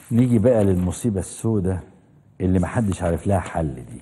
نيجي بقى للمصيبة السوداء اللي محدش عارف لها حل دي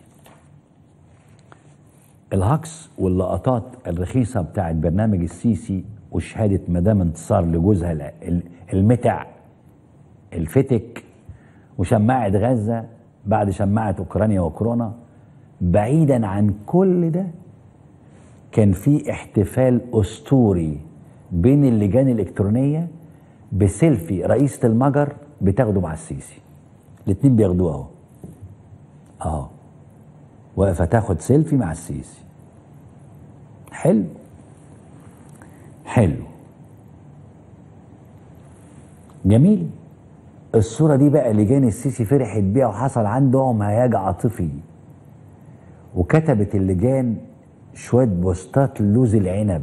الهكس واللقطات الرخيصة بتاعت برنامج السيسي وشهادة مدام انتصار لجوزها ال- ال- المتع الفتك وشماعة غزة بعد شماعة أوكرانيا وكورونا بعيدا عن كل ده كان في احتفال أسطوري بين اللجان الإلكترونية بسيلفي رئيسة المجر بتاخده مع السيسي الاتنين بياخدوه اهو اهو واقفة تاخد سيلفي مع السيسي حلو حلو جميل الصورة دي بقى لجان السيسي فرحت بيها وحصل عندهم هياج عاطفي وكتبت اللجان شوية بوستات لوز العنب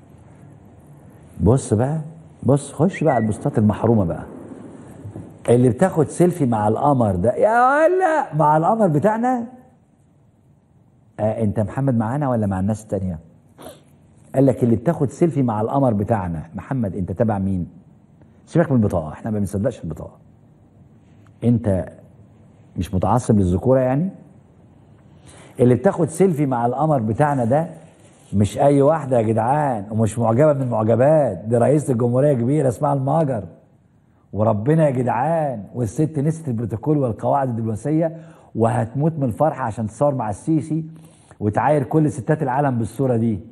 بص بقى بص خش بقى على البوستات المحرومة بقى اللي بتاخد سيلفي مع القمر ده يا ولا مع القمر بتاعنا آه انت محمد معانا ولا مع الناس التانية قال لك اللي بتاخد سيلفي مع القمر بتاعنا محمد انت تبع مين سيبك من البطاقة احنا ما بنصدقش البطاقة انت مش متعصب للذكورة يعني اللي بتاخد سيلفي مع القمر بتاعنا ده مش اي واحدة يا جدعان ومش معجبة من المعجبات دي رئيسة الجمهورية كبيرة اسمها المجر وربنا يا جدعان والست نسيت البروتوكول والقواعد الدبلوماسيه وهتموت من الفرحه عشان تصور مع السيسي وتعاير كل ستات العالم بالصوره دي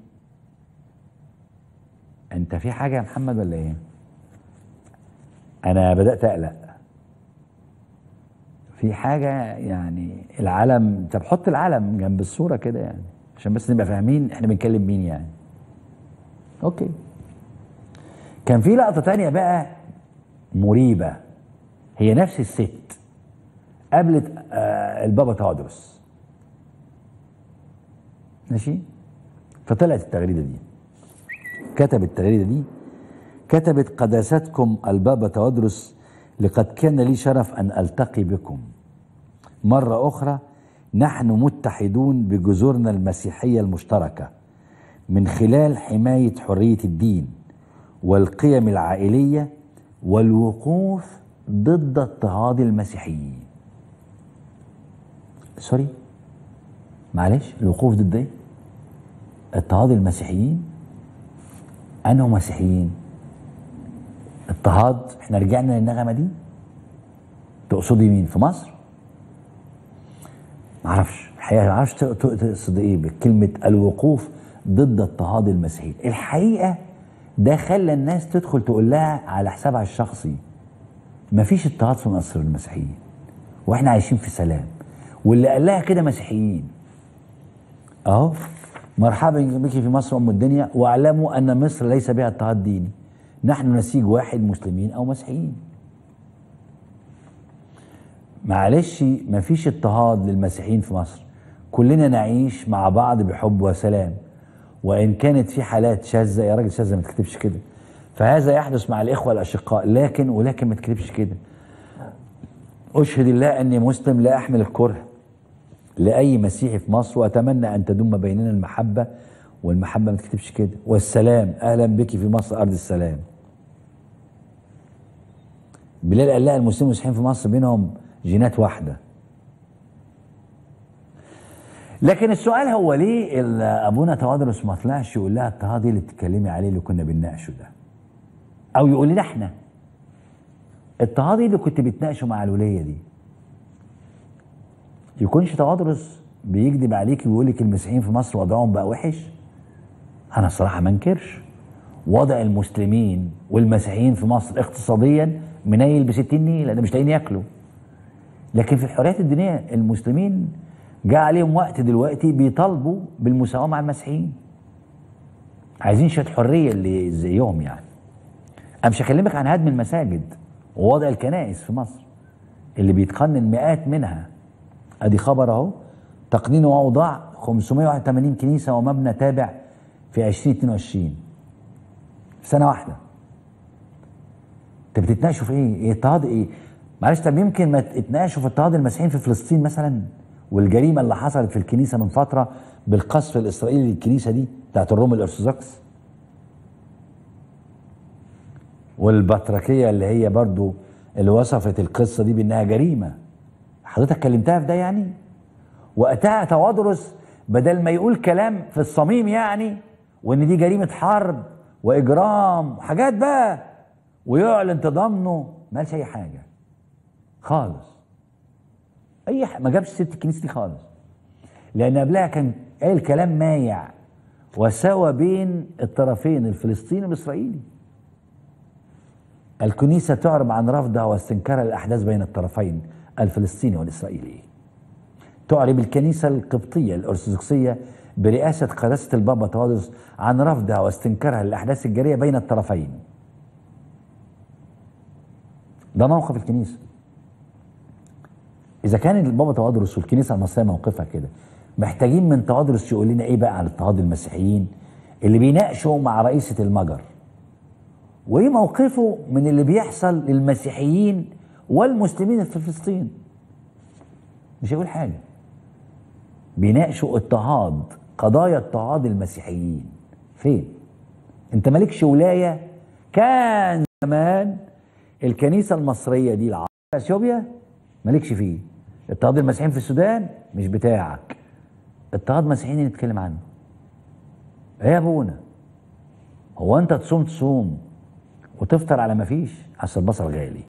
انت في حاجه يا محمد ولا ايه انا بدات اقلق في حاجه يعني العالم طب حط العالم جنب الصوره كده يعني عشان بس نبقى فاهمين احنا بنتكلم مين يعني اوكي كان في لقطه تانية بقى مريبة هي نفس الست قابلت آه البابا تودرس ماشي فطلعت التغريدة دي كتبت التغريدة دي كتبت قداستكم البابا تودرس لقد كان لي شرف أن ألتقي بكم مرة أخرى نحن متحدون بجذورنا المسيحية المشتركة من خلال حماية حرية الدين والقيم العائليه والوقوف ضد اضطهاد المسيحيين سوري معلش الوقوف ضد ايه اضطهاد المسيحيين انهم مسيحيين اضطهاد احنا رجعنا للنغمه دي تقصدي مين في مصر معرفش الحقيقه معرفش تقصد ايه بكلمه الوقوف ضد اضطهاد المسيحيين الحقيقه ده خلى الناس تدخل تقول لها على حسابها الشخصي مفيش اضطهاد في مصر للمسيحيين واحنا عايشين في سلام واللي قال لها كده مسيحيين اهو مرحبا بك في مصر ام الدنيا واعلموا ان مصر ليس بها اضطهاد ديني نحن نسيج واحد مسلمين او مسيحيين معلش مفيش اضطهاد للمسيحيين في مصر كلنا نعيش مع بعض بحب وسلام وان كانت في حالات شاذه يا راجل شاذه ما تكتبش كده فهذا يحدث مع الاخوه الاشقاء لكن ولكن ما تكتبش كده اشهد الله اني مسلم لا احمل الكره لاي مسيحي في مصر واتمنى ان تدوم بيننا المحبه والمحبه ما تكتبش كده والسلام اهلا بك في مصر ارض السلام بلال قال لها المسلمين والمسيحيين في مصر بينهم جينات واحده لكن السؤال هو ليه ابونا توادرس ما طلعش يقول لها اضطهاد اللي بتتكلمي عليه اللي كنا بنناقشه ده او يقول لنا احنا اضطهاد اللي كنت بتناقشه مع الوليه دي يكونش توادرس بيكذب عليك ويقول لك المسيحيين في مصر وضعهم بقى وحش انا الصراحه ما انكرش وضع المسلمين والمسيحيين في مصر اقتصاديا منيل ب 60 نيله ده مش لاقيين ياكلوا لكن في الحريات الدينيه المسلمين جاء عليهم وقت دلوقتي بيطالبوا بالمساواة مع المسيحيين عايزين شوية حرية اللي زيهم يعني أنا مش هكلمك عن هدم المساجد ووضع الكنائس في مصر اللي بيتقنن مئات منها ادي خبر اهو تقنين واوضاع 581 كنيسة ومبنى تابع في 2022 في سنة واحدة انت بتتناقشوا في ايه؟ ايه اضطهاد ايه؟ معلش طب يمكن ما تتناقشوا في اضطهاد المسيحيين في فلسطين مثلا والجريمه اللي حصلت في الكنيسه من فتره بالقصف الاسرائيلي للكنيسه دي بتاعت الروم الارثوذكس والبطركيه اللي هي برضو اللي وصفت القصه دي بانها جريمه حضرتك كلمتها في ده يعني وقتها توادرس بدل ما يقول كلام في الصميم يعني وان دي جريمه حرب واجرام وحاجات بقى ويعلن تضامنه ما قالش اي حاجه خالص اي ح... ما جابش سيره الكنيسه دي خالص لان قبلها كان قال كلام مايع وسوى بين الطرفين الفلسطيني والاسرائيلي الكنيسه تعرب عن رفضها واستنكارها للاحداث بين الطرفين الفلسطيني والاسرائيلي تعرب الكنيسه القبطيه الارثوذكسيه برئاسه قداسه البابا تواضس عن رفضها واستنكارها للاحداث الجاريه بين الطرفين ده موقف الكنيسه اذا كان البابا توادرس والكنيسه المصريه موقفها كده محتاجين من توادرس يقول لنا ايه بقى عن اضطهاد المسيحيين اللي بيناقشوا مع رئيسه المجر وايه موقفه من اللي بيحصل للمسيحيين والمسلمين في فلسطين مش هيقول حاجه بيناقشوا اضطهاد قضايا اضطهاد المسيحيين فين انت مالكش ولايه كان زمان الكنيسه المصريه دي العربيه اثيوبيا مالكش فيه اضطهاد المسيحيين في السودان مش بتاعك اضطهاد مسيحيين نتكلم عنه ايه يا ابونا هو انت تصوم تصوم وتفطر على ما فيش عشان البصل غالي